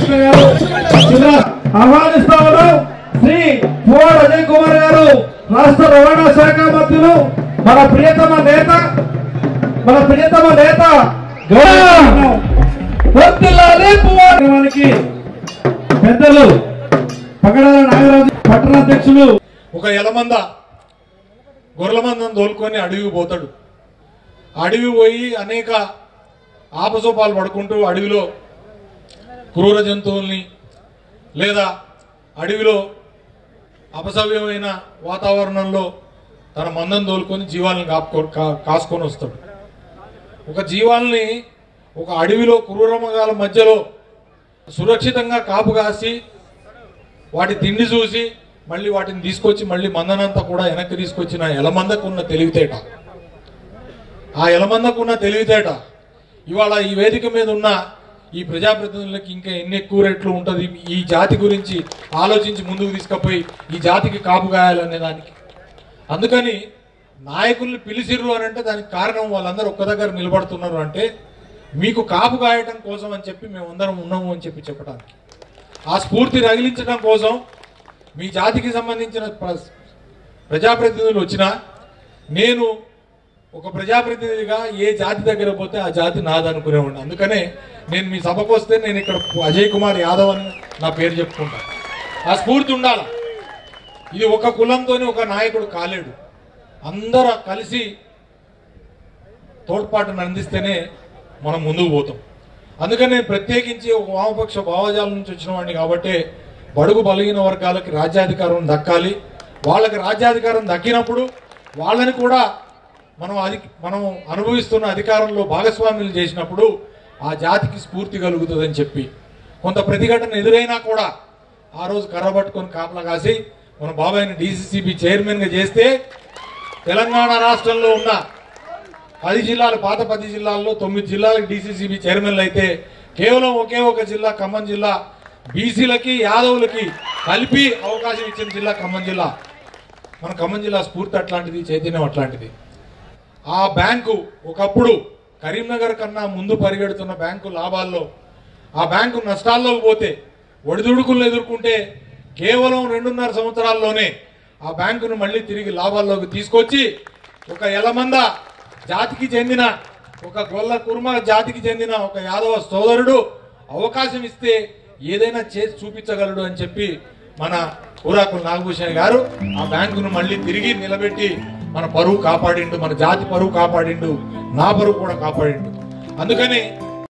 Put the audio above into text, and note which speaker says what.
Speaker 1: రామకృష్ణ గారు చిన్న ఆహ్వానిస్తా ఉన్నాం శ్రీ పువ్వాడ అజయ్ కుమార్ గారు రాష్ట్ర రవాణా శాఖ మంత్రులు మన ప్రియతమ నేత మన ప్రియతమ నేత గౌరవ వర్ధిల్లాలి పువ్వాడకి పెద్దలు పగడాల నాగరాజు పట్టణాధ్యక్షులు
Speaker 2: ఒక ఎలమంద గొర్రెల మందం తోలుకొని అడవికి పోతాడు అడవి పోయి అనేక ఆపసోపాలు పడుకుంటూ అడవిలో క్రూర జంతువుల్ని లేదా అడవిలో అపసవ్యమైన వాతావరణంలో తన మందం తోలుకొని జీవాలను కాపుకో కా- కాసుకొని వస్తాడు ఒక జీవాల్ని ఒక అడవిలో క్రూరమగాల మధ్యలో సురక్షితంగా కాపు కాసి వాటి తిండి చూసి మళ్ళీ వాటిని తీసుకొచ్చి మళ్ళీ మందనంతా కూడా వెనక్కి తీసుకొచ్చిన ఎలమందకున్న తెలివితేట ఆ ఎలమందకున్న తెలివితేట ఇవాళ ఈ వేదిక మీద ఉన్న ఈ ప్రజాప్రతినిధులకి ఇంకా ఎన్ని ఎక్కువ రెట్లు ఉంటుంది ఈ జాతి గురించి ఆలోచించి ముందుకు తీసుకుపోయి ఈ జాతికి కాపు కాయాలనే దానికి అందుకని నాయకుల్ని పిలిచిర్రు అని అంటే దానికి కారణం వాళ్ళందరూ ఒక్క దగ్గర నిలబడుతున్నారు అంటే మీకు కాపు కాయటం కోసం అని చెప్పి మేమందరం ఉన్నాము అని చెప్పి చెప్పడానికి ఆ స్ఫూర్తి రగిలించడం కోసం మీ జాతికి సంబంధించిన ప్ర- ప్రజాప్రతినిధులు వచ్చినా నేను ఒక ప్రజాప్రతినిధిగా ఏ జాతి దగ్గర పోతే ఆ జాతి నాదనుకునేవాడిని అందుకనే నేను మీ సభకు వస్తే నేను ఇక్కడ అజయ్ కుమార్ యాదవ్ అని నా పేరు చెప్పుకుంటా ఆ స్ఫూర్తి ఉండాల ఇది ఒక కులంతోనే ఒక నాయకుడు కాలేడు అందరూ కలిసి తోడ్పాటును అందిస్తేనే మనం ముందుకు పోతాం అందుకని నేను ప్రత్యేకించి ఒక వామపక్ష భావజాలం నుంచి వచ్చిన వాడిని కాబట్టి బడుగు బలిగిన వర్గాలకి రాజ్యాధికారం దక్కాలి వాళ్ళకి రాజ్యాధికారం దక్కినప్పుడు వాళ్ళని కూడా మనం అది మనం అనుభవిస్తున్న అధికారంలో భాగస్వామ్యులు చేసినప్పుడు ఆ జాతికి స్ఫూర్తి కలుగుతుందని చెప్పి కొంత ప్రతిఘటన ఎదురైనా కూడా ఆ రోజు కర్ర పట్టుకొని కాపలా కాసి మన బాబాయిని డీసీసీబీ చైర్మన్గా చేస్తే తెలంగాణ రాష్ట్రంలో ఉన్న పది జిల్లాలు పాత పది జిల్లాల్లో తొమ్మిది జిల్లాలకు డీసీసీబీ చైర్మన్లు అయితే కేవలం ఒకే ఒక జిల్లా ఖమ్మం జిల్లా బీసీలకి యాదవులకి కలిపి అవకాశం ఇచ్చిన జిల్లా ఖమ్మం జిల్లా మన ఖమ్మం జిల్లా స్ఫూర్తి అట్లాంటిది చైతన్యం అట్లాంటిది ఆ బ్యాంకు ఒకప్పుడు కరీంనగర్ కన్నా ముందు పరిగెడుతున్న బ్యాంకు లాభాల్లో ఆ బ్యాంకు నష్టాల్లోకి పోతే ఒడిదుడుకులను ఎదుర్కొంటే కేవలం రెండున్నర సంవత్సరాల్లోనే ఆ బ్యాంకును మళ్ళీ తిరిగి లాభాల్లోకి తీసుకొచ్చి ఒక ఎలమంద జాతికి చెందిన ఒక గొల్ల కుర్మ జాతికి చెందిన ఒక యాదవ సోదరుడు అవకాశం ఇస్తే ఏదైనా చేసి చూపించగలడు అని చెప్పి మన ఊరాకుల నాగభూషణ్ గారు ఆ బ్యాంకును మళ్ళీ తిరిగి నిలబెట్టి మన పరువు కాపాడిండు మన జాతి పరువు కాపాడిండు నా పరువు కూడా కాపాడిండు అందుకని